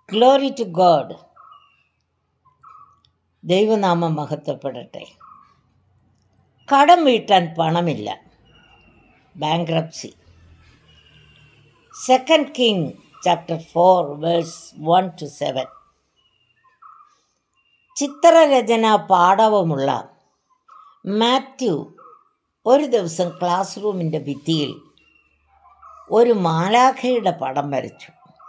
glory to God ദൈവനാമം മഹത്വപ്പെടട്ടെ കടം വീട്ടാൻ പണമില്ല bankruptcy second king chapter four verse one two seven ചിത്രരചന പാഠവുമുള്ള മാത്യു ഒരു ദിവസം ക്ലാസ് റൂമിൻ്റെ ഭിത്തിയിൽ ഒരു മാലാഖയുടെ പടം വരച്ചു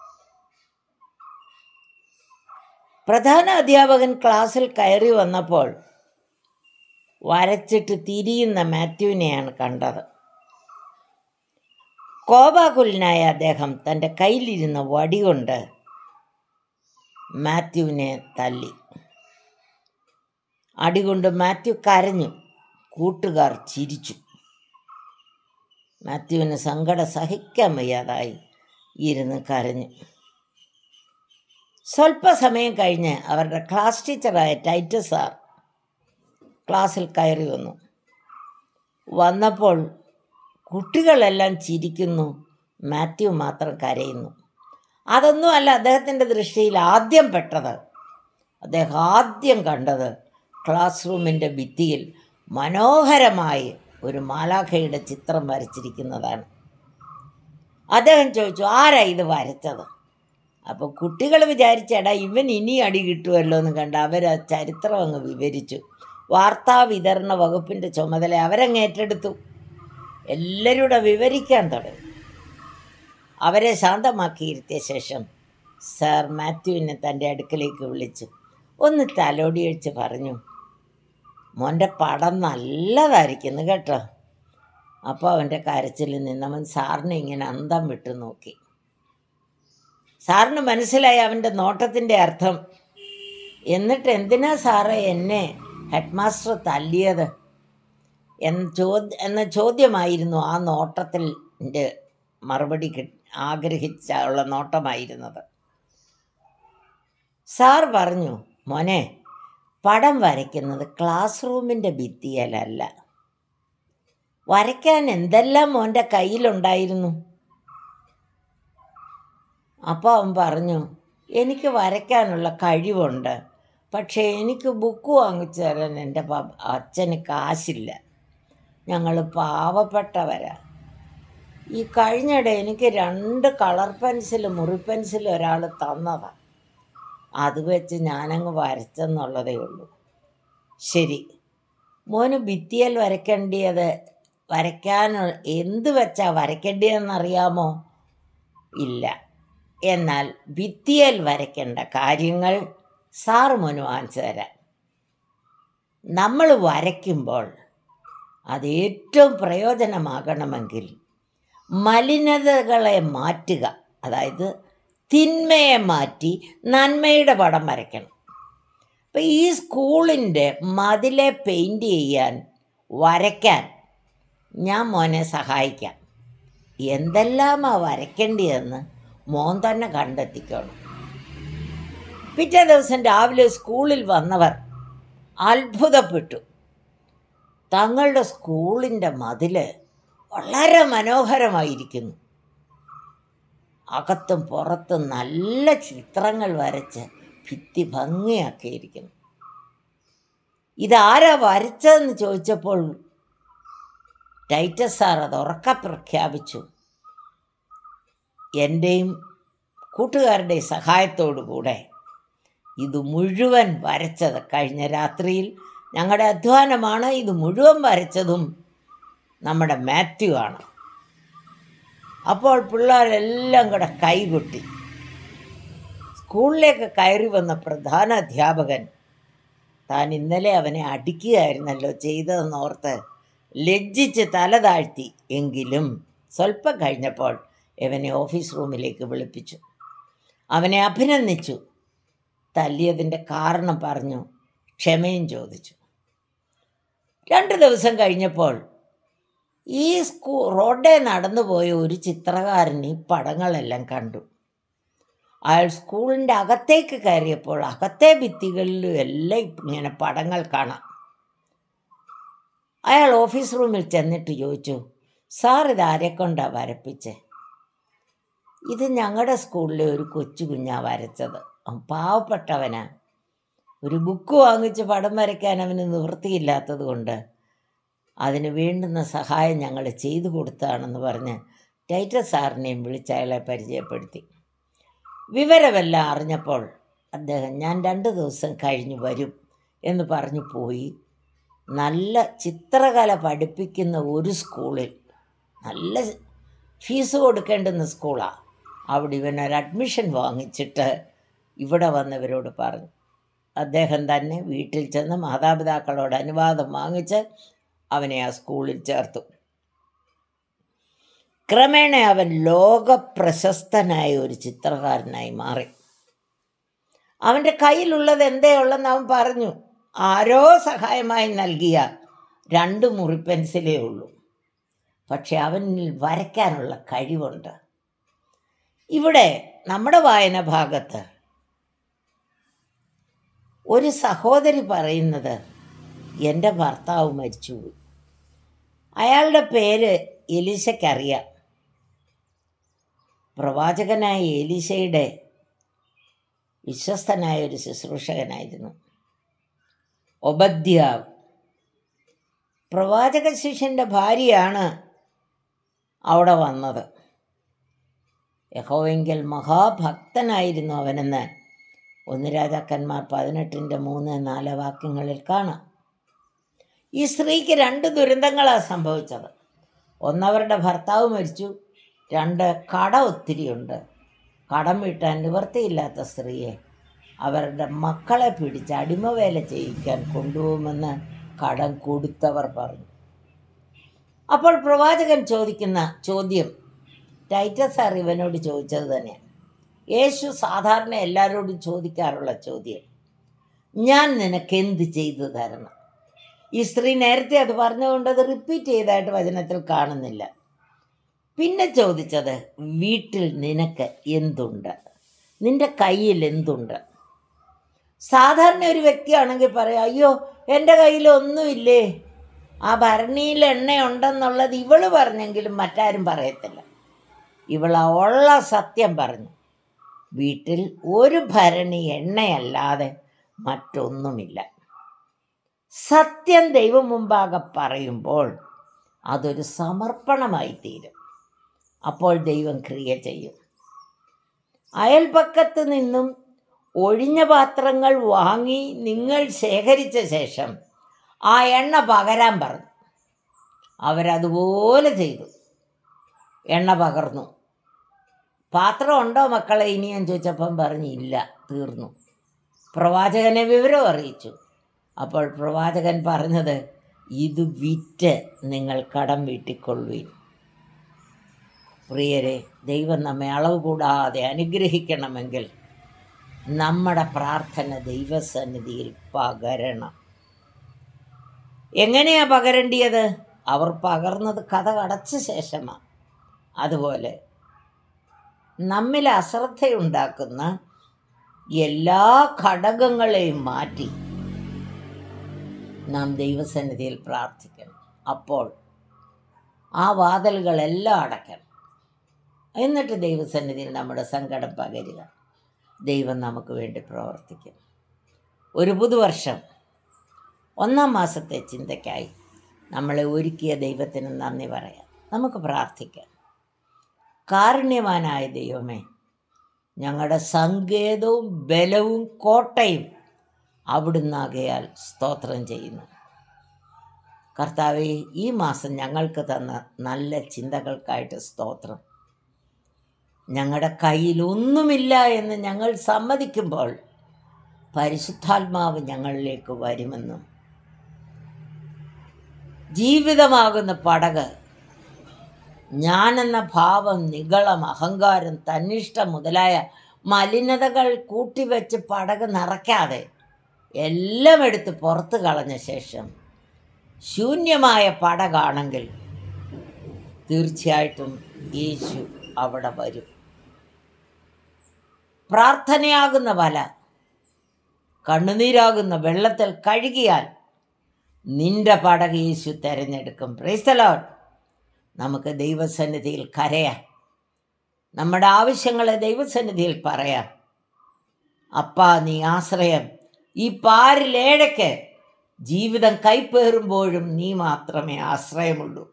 പ്രധാന അധ്യാപകൻ ക്ലാസ്സിൽ കയറി വന്നപ്പോൾ വരച്ചിട്ട് തിരിയുന്ന മാത്യുവിനെയാണ് കണ്ടത് കോപാകുലനായ അദ്ദേഹം തൻ്റെ കയ്യിലിരുന്ന വടി കൊണ്ട് മാത്യുവിനെ തല്ലി അടികൊണ്ട് മാത്യു കരഞ്ഞു കൂട്ടുകാർ ചിരിച്ചു മാത്യുവിന് സങ്കടം സഹിക്കാൻ വയ്യാതായി ഇരുന്ന് കരഞ്ഞു സ്വല്പസമയം കഴിഞ്ഞ് അവരുടെ ക്ലാസ് ടീച്ചറായ ടൈറ്റസ് സാർ ക്ലാസ്സിൽ കയറി വന്നു വന്നപ്പോൾ കുട്ടികളെല്ലാം ചിരിക്കുന്നു മാത്യു മാത്രം കരയുന്നു അതൊന്നുമല്ല അദ്ദേഹത്തിൻ്റെ ദൃഷ്ടിയിൽ ആദ്യം പെട്ടത് അദ്ദേഹം ആദ്യം കണ്ടത് ക്ലാസ് റൂമിൻ്റെ ഭിത്തിയിൽ മനോഹരമായി ഒരു മാലാഖയുടെ ചിത്രം വരച്ചിരിക്കുന്നതാണ് അദ്ദേഹം ചോദിച്ചു ആരാ ഇത് വരച്ചത് അപ്പോൾ കുട്ടികൾ വിചാരിച്ചേടാ ഇവൻ ഇനി അടി കിട്ടുമല്ലോ എന്ന് കണ്ട് അവർ ആ ചരിത്രം അങ്ങ് വിവരിച്ചു വാർത്താ വിതരണ വകുപ്പിൻ്റെ ചുമതല അവരങ്ങ് ഏറ്റെടുത്തു എല്ലാവരുടെ വിവരിക്കാൻ തുടങ്ങി അവരെ ശാന്തമാക്കിയിരുത്തിയ ശേഷം സാർ മാത്യുവിനെ തൻ്റെ അടുക്കലേക്ക് വിളിച്ചു ഒന്ന് തലോടിയടിച്ച് പറഞ്ഞു മോൻ്റെ പടം നല്ലതായിരിക്കുന്നു കേട്ടോ അപ്പോൾ അവൻ്റെ കരച്ചിൽ നിന്നവൻ സാറിനെ ഇങ്ങനെ അന്തം വിട്ടു നോക്കി സാറിന് മനസ്സിലായി അവൻ്റെ നോട്ടത്തിൻ്റെ അർത്ഥം എന്നിട്ട് എന്തിനാ സാറേ എന്നെ ഹെഡ് മാസ്റ്റർ തല്ലിയത് എന്ന ചോദ്യ എന്ന ചോദ്യമായിരുന്നു ആ നോട്ടത്തിൽ എൻ്റെ മറുപടി കി ആഗ്രഹിച്ച ഉള്ള നോട്ടമായിരുന്നത് സാർ പറഞ്ഞു മോനെ പടം വരയ്ക്കുന്നത് ക്ലാസ് റൂമിൻ്റെ ഭിത്തിയിലല്ല വരയ്ക്കാൻ എന്തെല്ലാം മോൻ്റെ കയ്യിലുണ്ടായിരുന്നു അപ്പോൾ അവൻ പറഞ്ഞു എനിക്ക് വരയ്ക്കാനുള്ള കഴിവുണ്ട് പക്ഷേ എനിക്ക് ബുക്ക് വാങ്ങിച്ചു തരാൻ എൻ്റെ അച്ഛന് കാശില്ല ഞങ്ങൾ പാവപ്പെട്ടവരാ ഈ കഴിഞ്ഞിടെ എനിക്ക് രണ്ട് കളർ പെൻസിൽ മുറി പെൻസിൽ ഒരാൾ തന്നതാണ് അത് വെച്ച് ഞാനങ്ങ് വരച്ചെന്നുള്ളതേ ഉള്ളൂ ശരി മോന് ഭിത്തിയിൽ വരയ്ക്കേണ്ടിയത് വരയ്ക്കാൻ എന്ത് വെച്ചാ വരയ്ക്കേണ്ടതെന്നറിയാമോ ഇല്ല എന്നാൽ ഭിത്തിയിൽ വരയ്ക്കേണ്ട കാര്യങ്ങൾ സാർ മോന് വാങ്ങിച്ചു തരാം നമ്മൾ വരയ്ക്കുമ്പോൾ അത് ഏറ്റവും പ്രയോജനമാകണമെങ്കിൽ മലിനതകളെ മാറ്റുക അതായത് തിന്മയെ മാറ്റി നന്മയുടെ പടം വരയ്ക്കണം അപ്പം ഈ സ്കൂളിൻ്റെ മതിലെ പെയിൻറ് ചെയ്യാൻ വരയ്ക്കാൻ ഞാൻ മോനെ സഹായിക്കാം എന്തെല്ലാമാ വരയ്ക്കേണ്ടതെന്ന് മോൻ തന്നെ കണ്ടെത്തിക്കണം പിറ്റേ ദിവസം രാവിലെ സ്കൂളിൽ വന്നവർ അത്ഭുതപ്പെട്ടു തങ്ങളുടെ സ്കൂളിൻ്റെ മതിൽ വളരെ മനോഹരമായിരിക്കുന്നു അകത്തും പുറത്തും നല്ല ചിത്രങ്ങൾ വരച്ച് ഭിത്തി ഭംഗിയാക്കിയിരിക്കുന്നു ഇതാരാ വരച്ചതെന്ന് ചോദിച്ചപ്പോൾ ടൈറ്റസ് സാർ അത് ഉറക്ക പ്രഖ്യാപിച്ചു എൻ്റെയും കൂട്ടുകാരുടെയും സഹായത്തോടു കൂടെ ഇത് മുഴുവൻ വരച്ചത് കഴിഞ്ഞ രാത്രിയിൽ ഞങ്ങളുടെ അധ്വാനമാണ് ഇത് മുഴുവൻ വരച്ചതും നമ്മുടെ മാത്യു ആണ് അപ്പോൾ പിള്ളേരെല്ലാം കൂടെ കൈകൊട്ടി സ്കൂളിലേക്ക് കയറി വന്ന പ്രധാന അധ്യാപകൻ താൻ ഇന്നലെ അവനെ അടിക്കുകയായിരുന്നല്ലോ ചെയ്തതെന്നോർത്ത് ലജ്ജിച്ച് തല താഴ്ത്തി എങ്കിലും സ്വല്പം കഴിഞ്ഞപ്പോൾ ഇവനെ ഓഫീസ് റൂമിലേക്ക് വിളിപ്പിച്ചു അവനെ അഭിനന്ദിച്ചു തല്ലിയതിൻ്റെ കാരണം പറഞ്ഞു ക്ഷമയും ചോദിച്ചു രണ്ട് ദിവസം കഴിഞ്ഞപ്പോൾ ഈ സ്കൂ റോഡേ നടന്നുപോയ ഒരു ചിത്രകാരൻ ഈ പടങ്ങളെല്ലാം കണ്ടു അയാൾ സ്കൂളിൻ്റെ അകത്തേക്ക് കയറിയപ്പോൾ അകത്തെ ഭിത്തികളിലും എല്ലാം ഇങ്ങനെ പടങ്ങൾ കാണാം അയാൾ ഓഫീസ് റൂമിൽ ചെന്നിട്ട് ചോദിച്ചു സാർ ഇത് ആരെക്കൊണ്ടാണ് വരപ്പിച്ചേ ഇത് ഞങ്ങളുടെ സ്കൂളിലെ ഒരു കൊച്ചു കുഞ്ഞാ വരച്ചത് അവൻ പാവപ്പെട്ടവനാ ഒരു ബുക്ക് വാങ്ങിച്ച് പടം വരയ്ക്കാൻ അവന് നിവൃത്തിയില്ലാത്തത് കൊണ്ട് അതിന് വേണ്ടുന്ന സഹായം ഞങ്ങൾ ചെയ്തു കൊടുത്തതാണെന്ന് പറഞ്ഞ് ടൈറ്റസ് സാറിനെയും വിളിച്ച് അയാളെ പരിചയപ്പെടുത്തി വിവരമെല്ലാം അറിഞ്ഞപ്പോൾ അദ്ദേഹം ഞാൻ രണ്ട് ദിവസം കഴിഞ്ഞ് വരും എന്ന് പറഞ്ഞു പോയി നല്ല ചിത്രകല പഠിപ്പിക്കുന്ന ഒരു സ്കൂളിൽ നല്ല ഫീസ് കൊടുക്കേണ്ടുന്ന സ്കൂളാണ് അവിടെ ഇവനൊരു അഡ്മിഷൻ വാങ്ങിച്ചിട്ട് ഇവിടെ വന്നവരോട് പറഞ്ഞു അദ്ദേഹം തന്നെ വീട്ടിൽ ചെന്ന് മാതാപിതാക്കളോട് അനുവാദം വാങ്ങിച്ച് അവനെ ആ സ്കൂളിൽ ചേർത്തു ക്രമേണ അവൻ ലോകപ്രശസ്തനായ ഒരു ചിത്രകാരനായി മാറി അവൻ്റെ കയ്യിലുള്ളത് എന്തേ ഉള്ളെന്ന് അവൻ പറഞ്ഞു ആരോ സഹായമായി നൽകിയ രണ്ട് മുറി പെൻസിലേ ഉള്ളൂ പക്ഷെ അവനിൽ വരയ്ക്കാനുള്ള കഴിവുണ്ട് ഇവിടെ നമ്മുടെ വായന ഭാഗത്ത് ഒരു സഹോദരി പറയുന്നത് എൻ്റെ ഭർത്താവ് മരിച്ചുപോയി അയാളുടെ പേര് എലീശയ്ക്കറിയാം പ്രവാചകനായ എലീശയുടെ വിശ്വസ്തനായ ഒരു ശുശ്രൂഷകനായിരുന്നു ഒബദ്യാവ് പ്രവാചക ശിഷ്യൻ്റെ ഭാര്യയാണ് അവിടെ വന്നത് യഹോവെങ്കിൽ മഹാഭക്തനായിരുന്നു അവനെന്ന് ഒന്ന് രാജാക്കന്മാർ പതിനെട്ടിൻ്റെ മൂന്ന് നാല് വാക്യങ്ങളിൽ കാണാം ഈ സ്ത്രീക്ക് രണ്ട് ദുരന്തങ്ങളാണ് സംഭവിച്ചത് ഒന്നവരുടെ ഭർത്താവ് മരിച്ചു രണ്ട് കട ഒത്തിരിയുണ്ട് കടം വീട്ടാൻ നിവൃത്തിയില്ലാത്ത സ്ത്രീയെ അവരുടെ മക്കളെ പിടിച്ച് അടിമവേല ചെയ്യിക്കാൻ കൊണ്ടുപോകുമെന്ന് കടം കൊടുത്തവർ പറഞ്ഞു അപ്പോൾ പ്രവാചകൻ ചോദിക്കുന്ന ചോദ്യം ടൈറ്റസ് സാർ ഇവനോട് ചോദിച്ചത് തന്നെയാണ് യേശു സാധാരണ എല്ലാവരോടും ചോദിക്കാറുള്ള ചോദ്യം ഞാൻ നിനക്ക് എന്ത് ചെയ്തു തരണം ഈ സ്ത്രീ നേരത്തെ അത് പറഞ്ഞുകൊണ്ട് അത് റിപ്പീറ്റ് ചെയ്തതായിട്ട് വചനത്തിൽ കാണുന്നില്ല പിന്നെ ചോദിച്ചത് വീട്ടിൽ നിനക്ക് എന്തുണ്ട് നിന്റെ കയ്യിൽ എന്തുണ്ട് സാധാരണ ഒരു വ്യക്തിയാണെങ്കിൽ പറയാം അയ്യോ എൻ്റെ കയ്യിൽ ഒന്നുമില്ലേ ആ ഭരണിയിൽ എണ്ണയുണ്ടെന്നുള്ളത് ഇവള് പറഞ്ഞെങ്കിലും മറ്റാരും പറയത്തില്ല ഇവള ഉള്ള സത്യം പറഞ്ഞു വീട്ടിൽ ഒരു ഭരണി എണ്ണയല്ലാതെ മറ്റൊന്നുമില്ല സത്യം ദൈവം മുമ്പാകെ പറയുമ്പോൾ അതൊരു സമർപ്പണമായി തീരും അപ്പോൾ ദൈവം ക്രിയ ചെയ്യും അയൽപക്കത്ത് നിന്നും ഒഴിഞ്ഞ പാത്രങ്ങൾ വാങ്ങി നിങ്ങൾ ശേഖരിച്ച ശേഷം ആ എണ്ണ പകരാൻ പറഞ്ഞു അവരതുപോലെ ചെയ്തു എണ്ണ പകർന്നു പാത്രം ഉണ്ടോ മക്കളെ ഇനി ഞാൻ ചോദിച്ചപ്പം പറഞ്ഞു ഇല്ല തീർന്നു പ്രവാചകനെ വിവരം അറിയിച്ചു അപ്പോൾ പ്രവാചകൻ പറഞ്ഞത് ഇത് വിറ്റ് നിങ്ങൾ കടം വീട്ടിക്കൊള്ളുവിൻ പ്രിയരെ ദൈവം നമ്മെ അളവ് കൂടാതെ അനുഗ്രഹിക്കണമെങ്കിൽ നമ്മുടെ പ്രാർത്ഥന ദൈവസന്നിധിയിൽ പകരണം എങ്ങനെയാ പകരേണ്ടിയത് അവർ പകർന്നത് കഥ അടച്ച ശേഷമാണ് അതുപോലെ നമ്മിൽ അശ്രദ്ധയുണ്ടാക്കുന്ന എല്ലാ ഘടകങ്ങളെയും മാറ്റി നാം ദൈവസന്നിധിയിൽ പ്രാർത്ഥിക്കണം അപ്പോൾ ആ വാതിലുകളെല്ലാം അടയ്ക്കണം എന്നിട്ട് ദൈവസന്നിധിയിൽ നമ്മുടെ സങ്കടം പകരുക ദൈവം നമുക്ക് വേണ്ടി പ്രവർത്തിക്കും ഒരു പുതുവർഷം ഒന്നാം മാസത്തെ ചിന്തയ്ക്കായി നമ്മളെ ഒരുക്കിയ ദൈവത്തിന് നന്ദി പറയാം നമുക്ക് പ്രാർത്ഥിക്കാം കാരുണ്യവാനായ ദൈവമേ ഞങ്ങളുടെ സങ്കേതവും ബലവും കോട്ടയും അവിടുന്നാകയാൽ സ്തോത്രം ചെയ്യുന്നു കർത്താവെ ഈ മാസം ഞങ്ങൾക്ക് തന്ന നല്ല ചിന്തകൾക്കായിട്ട് സ്തോത്രം ഞങ്ങളുടെ കയ്യിൽ ഒന്നുമില്ല എന്ന് ഞങ്ങൾ സമ്മതിക്കുമ്പോൾ പരിശുദ്ധാത്മാവ് ഞങ്ങളിലേക്ക് വരുമെന്നും ജീവിതമാകുന്ന പടക് ഞാനെന്ന ഭാവം നിഗളം അഹങ്കാരം തന്നിഷ്ടം മുതലായ മലിനതകൾ കൂട്ടിവെച്ച് പടക് നിറയ്ക്കാതെ എല്ലാം എടുത്ത് പുറത്ത് കളഞ്ഞ ശേഷം ശൂന്യമായ പടകാണെങ്കിൽ തീർച്ചയായിട്ടും യേശു അവിടെ വരും പ്രാർത്ഥനയാകുന്ന വല കണ്ണുനീരാകുന്ന വെള്ളത്തിൽ കഴുകിയാൽ നിന്റെ പടക യേശു തിരഞ്ഞെടുക്കും പ്രൈസലോട്ട് നമുക്ക് ദൈവസന്നിധിയിൽ കരയാം നമ്മുടെ ആവശ്യങ്ങളെ ദൈവസന്നിധിയിൽ പറയാം അപ്പാ നീ ആശ്രയം ഈ പാരിലേഴയ്ക്ക് ജീവിതം കൈപ്പേറുമ്പോഴും നീ മാത്രമേ ആശ്രയമുള്ളൂ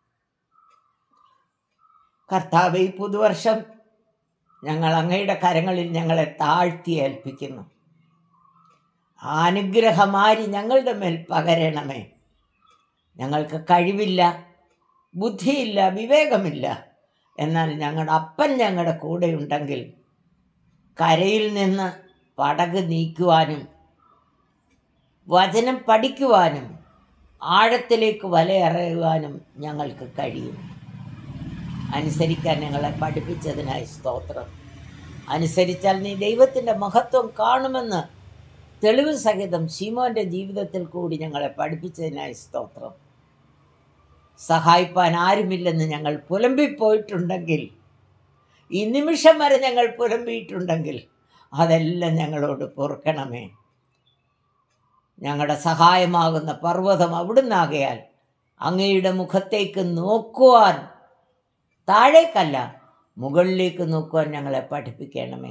കർത്താവ് ഈ പുതുവർഷം ഞങ്ങൾ അങ്ങയുടെ കരങ്ങളിൽ ഞങ്ങളെ താഴ്ത്തി ഏൽപ്പിക്കുന്നു അനുഗ്രഹമാരി ഞങ്ങളുടെ മേൽ പകരണമേ ഞങ്ങൾക്ക് കഴിവില്ല ബുദ്ധിയില്ല വിവേകമില്ല എന്നാൽ ഞങ്ങളുടെ അപ്പൻ ഞങ്ങളുടെ കൂടെയുണ്ടെങ്കിൽ കരയിൽ നിന്ന് പടക് നീക്കുവാനും വചനം പഠിക്കുവാനും ആഴത്തിലേക്ക് വലയറിയുവാനും ഞങ്ങൾക്ക് കഴിയും അനുസരിക്കാൻ ഞങ്ങളെ പഠിപ്പിച്ചതിനായി സ്തോത്രം അനുസരിച്ചാൽ നീ ദൈവത്തിൻ്റെ മഹത്വം കാണുമെന്ന് തെളിവ് സഹിതം ശീമോൻ്റെ ജീവിതത്തിൽ കൂടി ഞങ്ങളെ പഠിപ്പിച്ചതിനായി സ്തോത്രം സഹായിപ്പാൻ ആരുമില്ലെന്ന് ഞങ്ങൾ പുലമ്പിപ്പോയിട്ടുണ്ടെങ്കിൽ ഈ നിമിഷം വരെ ഞങ്ങൾ പുലമ്പിയിട്ടുണ്ടെങ്കിൽ അതെല്ലാം ഞങ്ങളോട് പൊറുക്കണമേ ഞങ്ങളുടെ സഹായമാകുന്ന പർവ്വതം അവിടുന്നാകയാൽ അങ്ങയുടെ മുഖത്തേക്ക് നോക്കുവാൻ താഴേക്കല്ല മുകളിലേക്ക് നോക്കുവാൻ ഞങ്ങളെ പഠിപ്പിക്കണമേ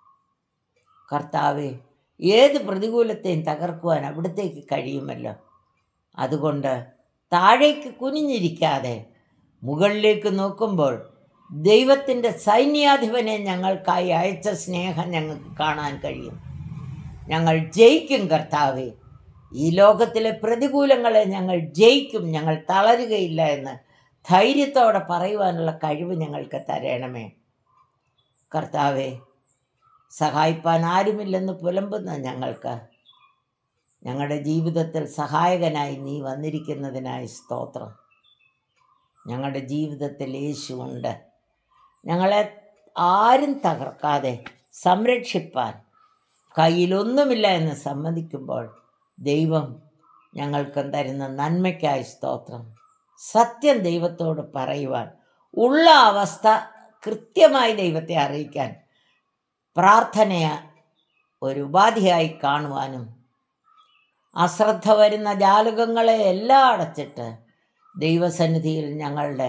കർത്താവെ ഏത് പ്രതികൂലത്തെയും തകർക്കുവാൻ അവിടത്തേക്ക് കഴിയുമല്ലോ അതുകൊണ്ട് താഴേക്ക് കുനിഞ്ഞിരിക്കാതെ മുകളിലേക്ക് നോക്കുമ്പോൾ ദൈവത്തിൻ്റെ സൈന്യാധിപനെ ഞങ്ങൾക്കായി അയച്ച സ്നേഹം ഞങ്ങൾക്ക് കാണാൻ കഴിയും ഞങ്ങൾ ജയിക്കും കർത്താവെ ഈ ലോകത്തിലെ പ്രതികൂലങ്ങളെ ഞങ്ങൾ ജയിക്കും ഞങ്ങൾ തളരുകയില്ല എന്ന് ധൈര്യത്തോടെ പറയുവാനുള്ള കഴിവ് ഞങ്ങൾക്ക് തരണമേ കർത്താവെ സഹായിപ്പാൻ ആരുമില്ലെന്ന് പുലമ്പുന്ന ഞങ്ങൾക്ക് ഞങ്ങളുടെ ജീവിതത്തിൽ സഹായകനായി നീ വന്നിരിക്കുന്നതിനായി സ്തോത്രം ഞങ്ങളുടെ ജീവിതത്തിൽ യേശുവുണ്ട് ഞങ്ങളെ ആരും തകർക്കാതെ സംരക്ഷിപ്പാൻ കയ്യിലൊന്നുമില്ല എന്ന് സമ്മതിക്കുമ്പോൾ ദൈവം ഞങ്ങൾക്ക് തരുന്ന നന്മയ്ക്കായി സ്തോത്രം സത്യം ദൈവത്തോട് പറയുവാൻ ഉള്ള അവസ്ഥ കൃത്യമായി ദൈവത്തെ അറിയിക്കാൻ പ്രാർത്ഥനയ ഒരു ഉപാധിയായി കാണുവാനും അശ്രദ്ധ വരുന്ന ജാലകങ്ങളെ എല്ലാം അടച്ചിട്ട് ദൈവസന്നിധിയിൽ ഞങ്ങളുടെ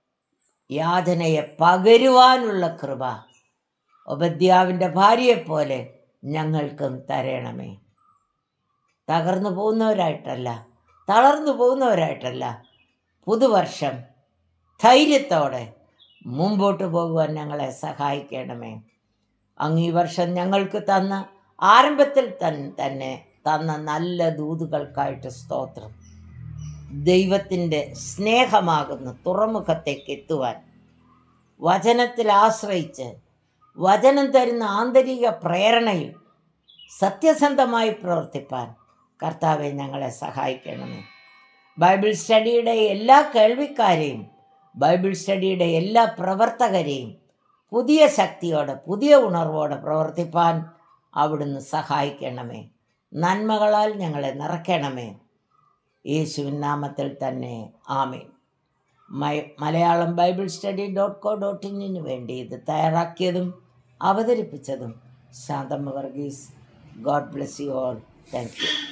യാതനയെ പകരുവാനുള്ള കൃപ ഉപദ്യാവിൻ്റെ ഭാര്യയെപ്പോലെ ഞങ്ങൾക്കും തരണമേ തകർന്നു പോകുന്നവരായിട്ടല്ല തളർന്നു പോകുന്നവരായിട്ടല്ല പുതുവർഷം ധൈര്യത്തോടെ മുമ്പോട്ട് പോകുവാൻ ഞങ്ങളെ സഹായിക്കണമേ അങ്ങ് ഈ വർഷം ഞങ്ങൾക്ക് തന്ന ആരംഭത്തിൽ തൻ- തന്നെ തന്ന നല്ല ദൂതുകൾക്കായിട്ട് സ്തോത്രം ദൈവത്തിൻ്റെ സ്നേഹമാകുന്ന തുറമുഖത്തേക്ക് എത്തുവാൻ വചനത്തിൽ ആശ്രയിച്ച് വചനം തരുന്ന ആന്തരിക പ്രേരണയിൽ സത്യസന്ധമായി പ്രവർത്തിപ്പാൻ കർത്താവെ ഞങ്ങളെ സഹായിക്കണമേ ബൈബിൾ സ്റ്റഡിയുടെ എല്ലാ കേൾവിക്കാരെയും ബൈബിൾ സ്റ്റഡിയുടെ എല്ലാ പ്രവർത്തകരെയും പുതിയ ശക്തിയോടെ പുതിയ ഉണർവോടെ പ്രവർത്തിപ്പാൻ അവിടുന്ന് സഹായിക്കണമേ നന്മകളാൽ ഞങ്ങളെ നിറയ്ക്കണമേ യേശുവിൻ നാമത്തിൽ തന്നെ amen my Malayalam bible study dot co dot ഇന്നിന് വേണ്ടി ഇത് തയ്യാറാക്കിയതും അവതരിപ്പിച്ചതും Santhamma Varghese god bless you all thank U